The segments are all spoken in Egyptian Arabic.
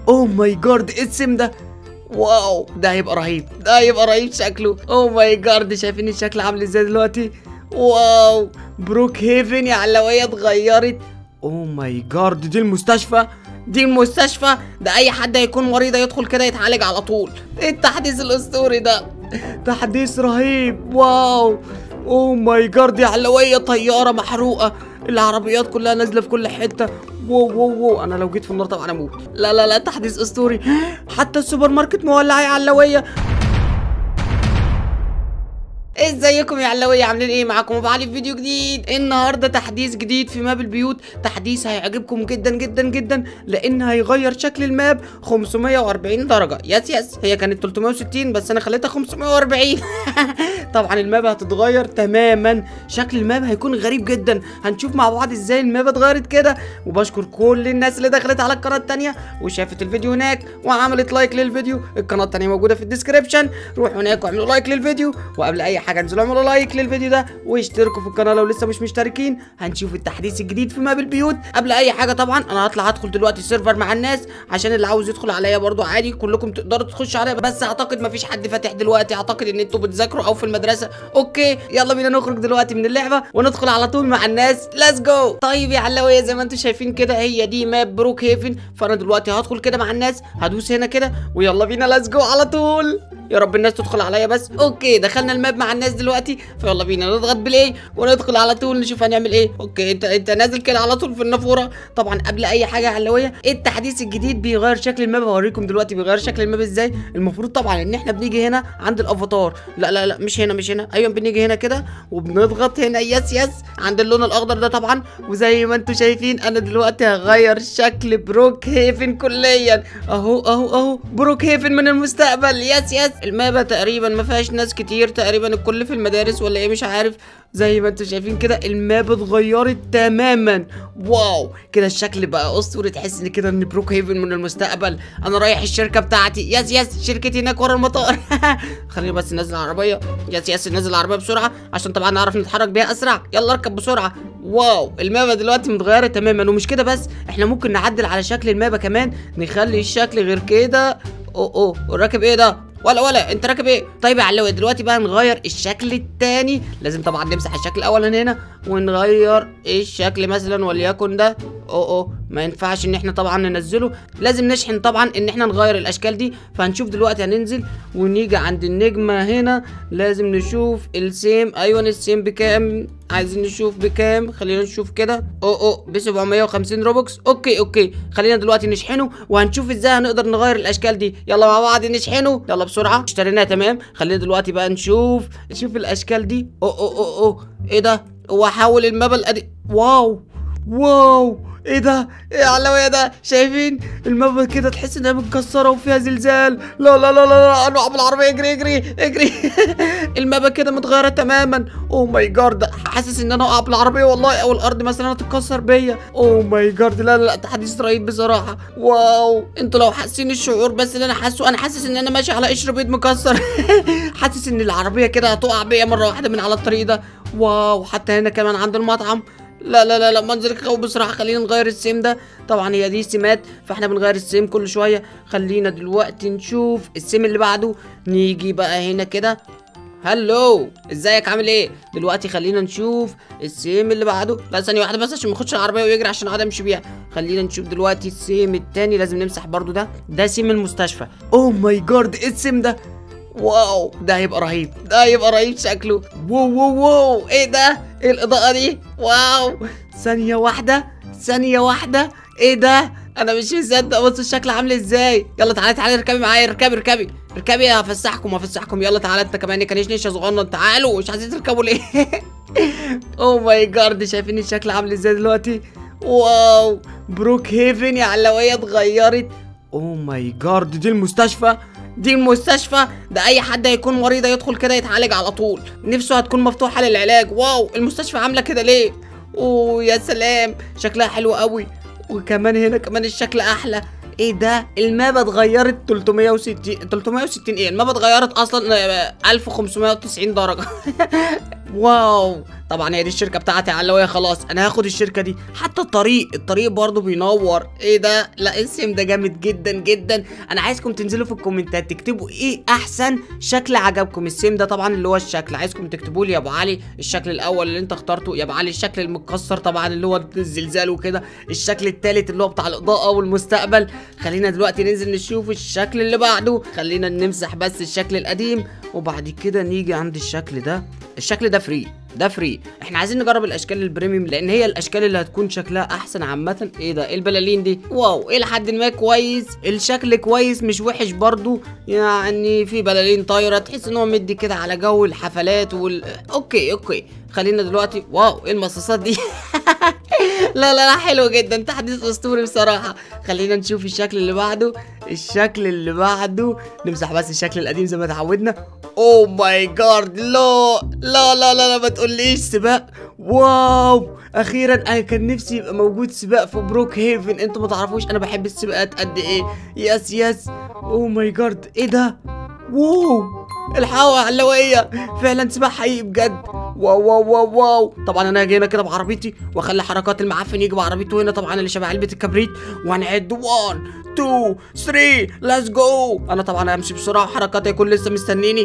اوه ماي جاد ايه السم ده واو ده هيبقى رهيب ده هيبقى رهيب شكله اوه ماي جاد شايفين الشكل عامل ازاي دلوقتي واو بروك هيفن يا علوية اتغيرت اوه ماي جاد دي المستشفى دي المستشفى ده اي حد هيكون مريض يدخل كده يتعالج على طول ايه التحديث الاسطوري ده تحديث رهيب واو اوه ماي جاد يا علوية طيارة محروقة العربيات كلها نازلة في كل حتة واو واو واو انا لو جيت في النار طبعا اموت لا لا لا تحديث اسطوري حتى السوبر ماركت مولع يا علوية ازيكم يا علوية عاملين ايه معاكم ابو علي في فيديو جديد النهارده تحديث جديد في ماب البيوت تحديث هيعجبكم جدا جدا جدا لان هيغير شكل الماب 540 درجه يس يس هي كانت 360 بس انا خليتها 540 طبعا الماب هتتغير تماما شكل الماب هيكون غريب جدا هنشوف مع بعض ازاي الماب اتغيرت كده وبشكر كل الناس اللي دخلت على القناه التانية وشافت الفيديو هناك وعملت لايك للفيديو القناه التانية موجوده في الديسكريبشن روحوا هناك واعملوا لايك للفيديو وقبل اي حاجه انزلوا اعملوا لايك للفيديو ده واشتركوا في القناه لو لسه مش مشتركين هنشوف التحديث الجديد في ماب البيوت قبل اي حاجه طبعا انا هطلع ادخل دلوقتي سيرفر مع الناس عشان اللي عاوز يدخل عليا برضو عادي كلكم تقدروا تخشوا عليا بس اعتقد مفيش حد فاتح دلوقتي اعتقد ان انتوا بتذاكروا او في المدرسه اوكي يلا بينا نخرج دلوقتي من اللعبه وندخل على طول مع الناس ليتس جو طيب يا علويه زي ما انتم شايفين كده هي دي ماب بروك هيفن فانا دلوقتي هدخل كده مع الناس هدوس هنا كده ويلا بينا ليتس جو على طول يا رب الناس تدخل عليا بس اوكي دخلنا الماب مع الناس دلوقتي فيلا بينا نضغط بلاي وندخل على طول نشوف هنعمل ايه اوكي انت انت نازل كده على طول في النافوره طبعا قبل اي حاجه يا علويه التحديث الجديد بيغير شكل الماب هوريكم دلوقتي بيغير شكل الماب ازاي المفروض طبعا ان احنا بنيجي هنا عند الافاتار لا لا لا مش هنا مش هنا ايوه بنيجي هنا كده وبنضغط هنا يس يس عند اللون الاخضر ده طبعا وزي ما انتم شايفين انا دلوقتي هغير شكل بروك هيفن كليا اهو اهو اهو بروك هيفن من المستقبل يس يس المابة تقريبا ما فيهاش ناس كتير تقريبا الكل في المدارس ولا ايه مش عارف زي ما انتم شايفين كده الماب اتغيرت تماما واو كده الشكل بقى اسطوري تحس ان كده ان بروك هيفن من المستقبل انا رايح الشركه بتاعتي يس يس شركتي هناك ورا المطار خليني بس ننزل العربيه يس يس ننزل العربيه بسرعه عشان طبعا نعرف نتحرك بيها اسرع يلا اركب بسرعه واو المابة دلوقتي متغيرة تماما ومش كده بس احنا ممكن نعدل على شكل المابة كمان نخلي الشكل غير كده اوه اوه راكب ايه ده ولا ولا انت راكب ايه طيب يا علوي دلوقتي بقى نغير الشكل التاني لازم طبعا نمسح الشكل الاول من هنا ونغير الشكل مثلا وليكن ده اوه اوه ما ينفعش ان احنا طبعا ننزله لازم نشحن طبعا ان احنا نغير الاشكال دي فهنشوف دلوقتي هننزل ونيجي عند النجمه هنا لازم نشوف السيم ايوه السيم بكام عايزين نشوف بكام خلينا نشوف كده اوه اوه ب 750 روبوكس اوكي اوكي خلينا دلوقتي نشحنه وهنشوف ازاي هنقدر نغير الاشكال دي يلا مع بعض نشحنه يلا بسرعه اشتريناه تمام خلينا دلوقتي بقى نشوف نشوف الاشكال دي اوه اوه اوه, أوه. ايه ده هو حول المابا القديم واو واو ايه ده ايه علوية ده شايفين المابا كده تحس انها متكسره وفيها زلزال لا لا لا لا, لا. انا بالعربيه اجري اجري اجري المابا كده متغيره تماما اوه ماي جاد حاسس ان انا اقع بالعربيه والله او الارض مثلا هتتكسر بيا اوه ماي جاد لا لا لا تحديث رهيب بصراحه واو انتوا لو حاسين الشعور بس اللي انا حاسه انا حاسس ان انا ماشي على قشر بيض مكسر حاسس ان العربيه كده هتقع بيا مره واحده من على الطريق ده واو حتى هنا كمان عند المطعم لا لا لا لا منظر خوف بصراحه خلينا نغير السيم ده طبعا هي دي سمات فاحنا بنغير السيم كل شويه خلينا دلوقتي نشوف السيم اللي بعده نيجي بقى هنا كده هلو ازيك عامل ايه دلوقتي خلينا نشوف السيم اللي بعده لا ثانيه واحده بس عشان ما ياخدش العربيه ويجري عشان اقعد امشي بيها خلينا نشوف دلوقتي السيم التاني لازم نمسح برضو ده ده سيم المستشفى اوه ماي جاد ايه السيم ده واو ده هيبقى رهيب ده هيبقى رهيب شكله واو واو واو ايه ده ايه الاضاءه دي واو ثانيه واحده ثانيه واحده ايه ده انا مش مصدق بص الشكل عامل ازاي يلا تعالى تعالى اركبي معايا اركبي اركبي اركبي هفسحكم هفسحكم يلا تعالى انت كمان كان نيشه صغنن تعالوا مش عايزين تركبوا ليه اوه ماي جاد شايفين الشكل عامل ازاي دلوقتي واو بروك هيفن يا علويه اتغيرت اوه ماي جاد دي المستشفى دي المستشفى ده اي حد هيكون مريض يدخل كده يتعالج على طول نفسه هتكون مفتوحه للعلاج واو المستشفى عامله كده ليه اوه يا سلام شكلها حلو قوي وكمان هنا كمان الشكل احلى ايه ده المابا اتغيرت 360 360 ايه المابا اتغيرت اصلا 1590 درجه واو طبعا هي دي الشركه بتاعتي علويه خلاص انا هاخد الشركه دي حتى الطريق الطريق برضو بينور ايه ده لا السيم ده جامد جدا جدا انا عايزكم تنزلوا في الكومنتات تكتبوا ايه احسن شكل عجبكم السيم ده طبعا اللي هو الشكل عايزكم تكتبوا لي يا ابو علي الشكل الاول اللي انت اخترته يا ابو علي الشكل المتكسر طبعا اللي هو الزلزال وكده الشكل الثالث اللي هو بتاع الاضاءه والمستقبل خلينا دلوقتي ننزل نشوف الشكل اللي بعده خلينا نمسح بس الشكل القديم وبعد كده نيجي عند الشكل ده الشكل ده فري ده فري احنا عايزين نجرب الاشكال البريميوم لان هي الاشكال اللي هتكون شكلها احسن عامه ايه ده ايه البلالين دي واو الى حد ما كويس الشكل كويس مش وحش برضو يعني في بلالين طايره تحس ان هو مدي كده على جو الحفلات وال اوكي اوكي خلينا دلوقتي واو ايه المصاصات دي لا لا لا حلو جدا تحديث اسطوري بصراحه خلينا نشوف الشكل اللي بعده الشكل اللي بعده نمسح بس الشكل القديم زي ما اتعودنا اوه ماي جاد لا لا لا لا, لا ما تقوليش سباق واو اخيرا انا كان نفسي يبقى موجود سباق في بروك هيفن انتوا ما تعرفوش انا بحب السباقات قد ايه يس يس اوه ماي جاد ايه ده واو الحقوا يا علوية فعلا سباق حقيقي بجد واو واو واو واو طبعا انا هاجي هنا كده بعربيتي واخلي حركات المعفن يجي بعربيته هنا طبعا اللي شبه علبة الكبريت وهنعد 1 2 3 ليتس جو انا طبعا همشي بسرعة وحركاتي يكون لسه مستنيني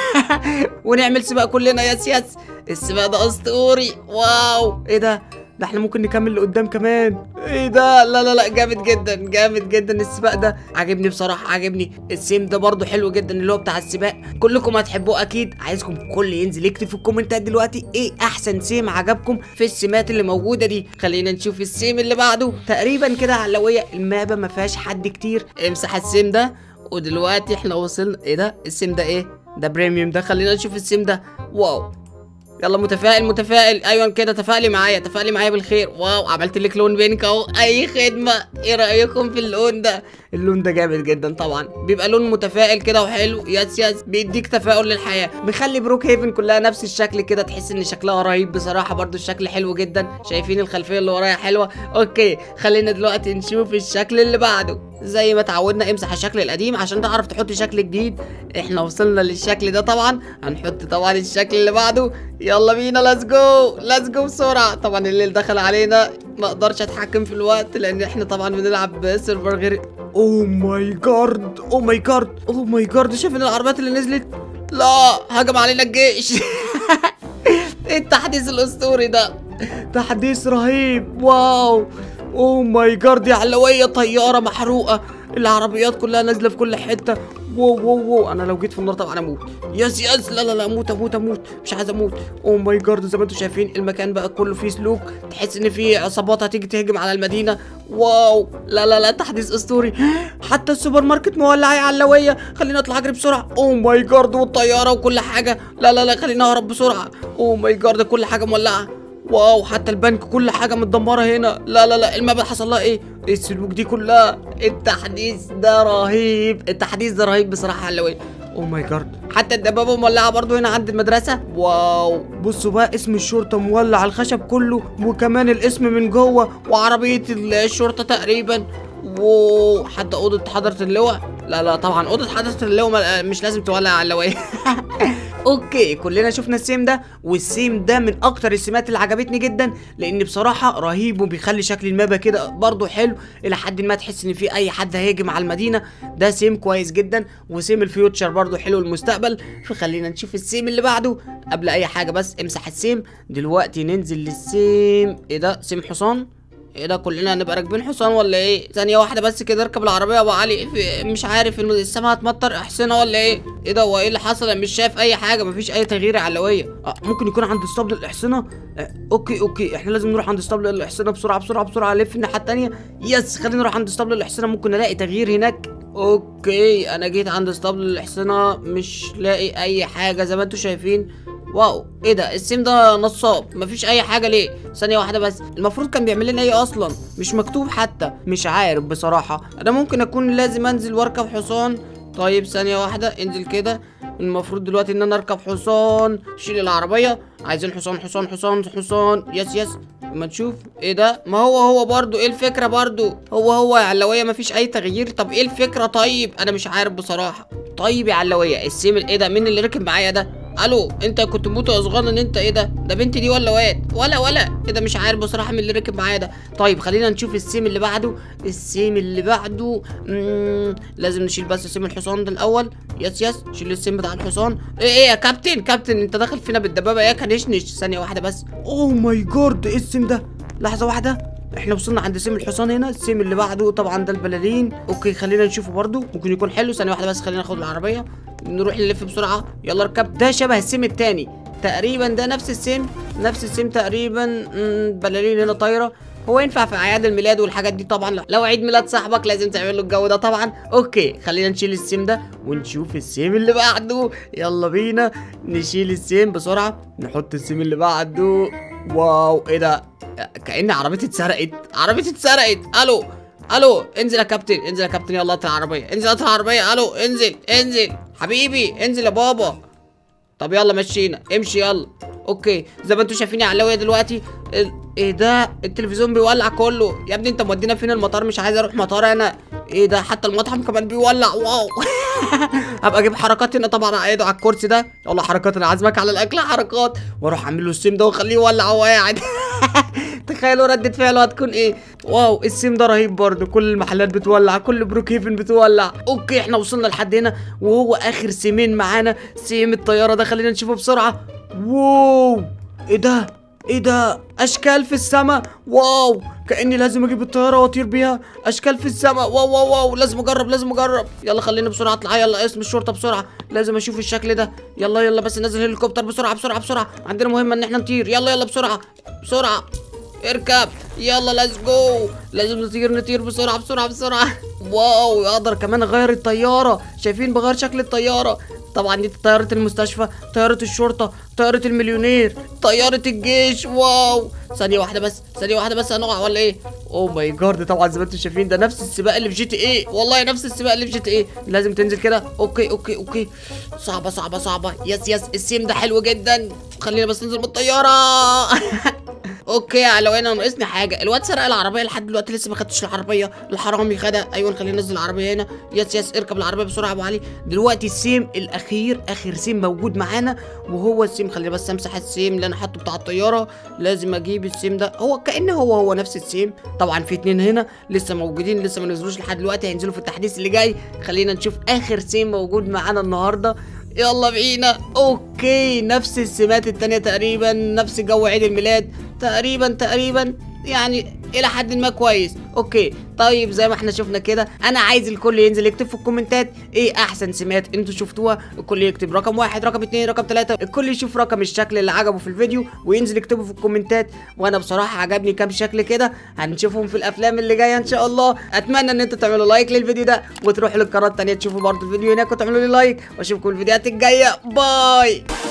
ونعمل سباق كلنا يس يس السباق ده اسطوري واو ايه ده ده احنا ممكن نكمل لقدام كمان ايه ده لا لا لا جامد جدا جامد جدا السباق ده عاجبني بصراحه عاجبني السيم ده برضو حلو جدا اللي هو بتاع السباق كلكم هتحبوه اكيد عايزكم كل ينزل يكتب في الكومنتات دلوقتي ايه احسن سيم عجبكم في السيمات اللي موجوده دي خلينا نشوف السيم اللي بعده تقريبا كده علويه المابه ما فيهاش حد كتير امسح السيم ده ودلوقتي احنا وصلنا ايه ده السيم ده ايه ده بريميوم ده خلينا نشوف السيم ده واو يلا متفائل متفائل ايوه كده تفائلي معايا تفائلي معايا بالخير واو عملت لك لون بينك اهو اي خدمه ايه رايكم في اللون ده اللون ده جامد جدا طبعا بيبقى لون متفائل كده وحلو يس يس بيديك تفاؤل للحياه مخلي بروك هيفن كلها نفس الشكل كده تحس ان شكلها رهيب بصراحه برضو الشكل حلو جدا شايفين الخلفيه اللي ورايا حلوه اوكي خلينا دلوقتي نشوف الشكل اللي بعده زي ما اتعودنا امسح الشكل القديم عشان تعرف تحط شكل جديد احنا وصلنا للشكل ده طبعا هنحط طبعا الشكل اللي بعده يلا بينا ليتس جو ليتس جو بسرعه طبعا الليل دخل علينا ما اقدرش اتحكم في الوقت لان احنا طبعا بنلعب بسيرفر غير اوه ماي جاد اوه ماي جاد اوه ماي جاد شايفين العربيات اللي نزلت لا هجم علينا الجيش ايه التحديث الاسطوري ده تحديث رهيب واو اوه ماي جاد يا علوية طيارة محروقة العربيات كلها نازلة في كل حتة واو واو واو انا لو جيت في النار طبعا اموت يس يس لا لا لا اموت اموت اموت مش عايز اموت اوه ماي جاد زي ما انتم شايفين المكان بقى كله فيه سلوك تحس ان في عصابات هتيجي تهجم على المدينة واو لا لا لا تحديث اسطوري حتى السوبر ماركت مولع يا علوية خلينا اطلع اجري بسرعة اوه ماي جاد والطيارة وكل حاجة لا لا لا خلينا اهرب بسرعة اوه ماي جاد كل حاجة مولعة واو حتى البنك كل حاجه متدمره هنا لا لا لا الماب حصل لها ايه إيه السلوك دي كلها التحديث ده رهيب التحديث ده رهيب بصراحه علوي اوه ماي جاد حتى الدبابه مولعه برضو هنا عند المدرسه واو بصوا بقى اسم الشرطه مولع على الخشب كله وكمان الاسم من جوه وعربيه الشرطه تقريبا واو حتى اوضه حضره اللواء لا لا طبعا اوضه حضره اللواء ما- مش لازم تولع على اللواء اوكي كلنا شفنا السيم ده والسيم ده من اكتر السمات اللي عجبتني جدا لان بصراحه رهيب وبيخلي شكل المابا كده برضه حلو الى حد ما تحس ان في اي حد هيهجم على المدينه ده سيم كويس جدا وسيم الفيوتشر برضه حلو المستقبل فخلينا نشوف السيم اللي بعده قبل اي حاجه بس امسح السيم دلوقتي ننزل للسيم ايه ده سيم حصان ايه ده كلنا هنبقى راكبين حصان ولا ايه ثانيه واحده بس كده اركب العربيه يا ابو علي في مش عارف الم- السما هتمطر احسنها ولا ايه ايه ده هو ايه اللي حصل انا مش شايف اي حاجه مفيش اي تغيير علويه آه ممكن يكون عند اسطبل الاحصنه آه اوكي اوكي احنا لازم نروح عند اسطبل الاحصنه بسرعه بسرعه بسرعه الف الناحيه التانيه يس خلينا نروح عند اسطبل الاحصنه ممكن نلاقي تغيير هناك اوكي انا جيت عند اسطبل الاحصنه مش لاقي اي حاجه زي ما انتم شايفين واو ايه ده السيم ده نصاب مفيش اي حاجه ليه ثانيه واحده بس المفروض كان بيعمل لنا ايه اصلا مش مكتوب حتى مش عارف بصراحه انا ممكن اكون لازم انزل واركب حصان طيب ثانيه واحده انزل كده المفروض دلوقتي ان انا اركب حصان شيل العربيه عايزين حصان حصان حصان حصان يس يس ما نشوف ايه ده ما هو هو برضو ايه الفكره برضو هو هو يا علويه مفيش اي تغيير طب ايه الفكره طيب انا مش عارف بصراحه طيب يا علويه السيم ايه ده مين اللي ركب معايا ده الو انت كنت موت يا صغنن انت ايه ده ده بنتي دي ولا واد ولا ولا ايه ده مش عارف بصراحه من اللي ركب معايا ده طيب خلينا نشوف السيم اللي بعده السيم اللي بعده مم... لازم نشيل بس سيم الحصان ده الاول يس يس شيل السيم بتاع الحصان ايه ايه يا كابتن كابتن انت داخل فينا بالدبابه يا كنشنش ثانيه واحده بس اوه ماي جاد ايه السيم ده لحظه واحده احنا وصلنا عند سيم الحصان هنا السيم اللي بعده طبعا ده البلالين اوكي خلينا نشوفه برضو ممكن يكون حلو ثانيه واحده بس خلينا ناخد العربيه نروح نلف بسرعه يلا اركب ده شبه السيم التاني تقريبا ده نفس السيم نفس السيم تقريبا مم، بلالين هنا طايره هو ينفع في اعياد الميلاد والحاجات دي طبعا لو عيد ميلاد صاحبك لازم تعمل له الجو ده طبعا اوكي خلينا نشيل السيم ده ونشوف السيم اللي بعده يلا بينا نشيل السيم بسرعه نحط السيم اللي بعده واو ايه ده كأن عربيتي اتسرقت عربيتي اتسرقت الو الو انزل يا كابتن انزل يا كابتن يلا اطلع العربيه انزل اطلع العربيه الو انزل انزل حبيبي انزل يا بابا طب يلا مشينا امشي يلا اوكي زي ما انتم شايفين يا علوية دلوقتي ال- ايه ده التلفزيون بيولع كله يا ابني انت مودينا فين المطار مش عايز اروح مطار انا ايه ده حتى المطعم كمان بيولع واو هبقى اجيب حركات هنا طبعا اقعده على الكرسي ده يلا حركات انا عازمك على الاكل حركات واروح اعمل له السيم ده واخليه يولع وهو قاعد تخيلوا ردة فعله هتكون ايه واو السيم ده رهيب برضه كل المحلات بتولع كل بروك هيفن بتولع اوكي احنا وصلنا لحد هنا وهو اخر سيمين معانا سيم الطياره ده خلينا نشوفه بسرعه واو ايه ده ايه ده اشكال في السماء واو كاني لازم اجيب الطياره واطير بيها اشكال في السماء واو واو واو لازم اجرب لازم اجرب يلا خلينا بسرعه اطلع يلا اسم الشرطه بسرعه لازم اشوف الشكل ده يلا يلا بس نزل هليكوبتر بسرعه بسرعه بسرعه عندنا مهمه ان احنا نطير يلا يلا بسرعه بسرعه اركب يلا ليتس جو لازم نطير نطير بسرعه بسرعه بسرعه واو اقدر كمان اغير الطياره شايفين بغير شكل الطياره طبعا دي طياره المستشفى طياره الشرطه طياره المليونير طياره الجيش واو ثانيه واحده بس ثانيه واحده بس هنقع ولا ايه اوه ماي جاد طبعا زي ما انتم شايفين ده نفس السباق اللي في جي تي ايه والله نفس السباق اللي في جي تي ايه لازم تنزل كده اوكي اوكي اوكي صعبه صعبه صعبه يس يس السيم ده حلو جدا خلينا بس ننزل من الطياره اوكي لو انا ناقصني حاجه الواد سرق العربيه لحد دلوقتي لسه ما خدتش العربيه الحرامي خدها ايوه خلينا ننزل العربيه هنا يس يس اركب العربيه بسرعه يا ابو علي دلوقتي السيم الاخير اخر سيم موجود معانا وهو السيم خلينا بس امسح السيم اللي انا حاطه بتاع الطياره لازم اجيب السيم ده هو كانه هو هو نفس السيم طبعا في اتنين هنا لسه موجودين لسه ما نزلوش لحد دلوقتي هينزلوا في التحديث اللي جاي خلينا نشوف اخر سيم موجود معانا النهارده يلا بينا اوكي نفس السمات التانية تقريبا نفس جو عيد الميلاد تقريبا تقريبا يعني الى حد ما كويس اوكي طيب زي ما احنا شفنا كده انا عايز الكل ينزل يكتب في الكومنتات ايه احسن سمات انتوا شفتوها الكل يكتب رقم واحد رقم اتنين رقم تلاتة الكل يشوف رقم الشكل اللي عجبه في الفيديو وينزل يكتبه في الكومنتات وانا بصراحة عجبني كام شكل كده هنشوفهم في الافلام اللي جاية ان شاء الله اتمنى ان انتوا تعملوا لايك للفيديو ده وتروحوا للقناة التانية تشوفوا برضو الفيديو هناك وتعملوا لي لايك واشوفكم الفيديوهات الجاية باي